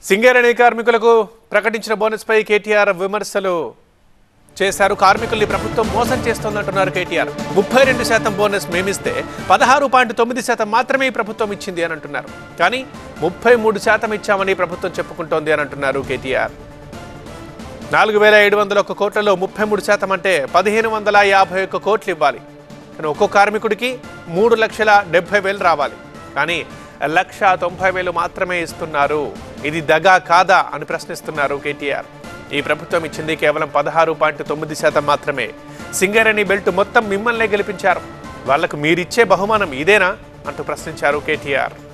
సింగరేణి కార్మికులకు ప్రకటించిన బోనస్పై కేటీఆర్ విమర్శలు చేశారు కార్మికుల్ని ప్రభుత్వం మోసం చేస్తోందంటున్నారు కేటీఆర్ ముప్పై రెండు శాతం బోనస్ మేమిస్తే పదహారు పాయింట్ తొమ్మిది శాతం మాత్రమే ఈ ప్రభుత్వం ఇచ్చింది అని అంటున్నారు కానీ ముప్పై మూడు శాతం ఇచ్చామని ప్రభుత్వం చెప్పుకుంటోంది అని అంటున్నారు కేటీఆర్ నాలుగు వేల ఏడు వందల ఒక్క కోట్లలో ముప్పై మూడు శాతం అంటే పదిహేను వందల యాభై ఒక్క కోట్లు ఇవ్వాలి కానీ ఒక్కో కార్మికుడికి మూడు లక్షల డెబ్బై వేలు రావాలి కానీ లక్ష తొంభై వేలు మాత్రమే ఇస్తున్నారు ఇది దగా కాదా అని ప్రశ్నిస్తున్నారు కేటీఆర్ ఈ ప్రభుత్వం ఇచ్చింది కేవలం పదహారు పాయింట్ తొమ్మిది శాతం మాత్రమే సింగరేణి బెల్ట్ మొత్తం మిమ్మల్నే గెలిపించారు వాళ్లకు మీరిచ్చే బహుమానం ఇదేనా అంటూ ప్రశ్నించారు కేటీఆర్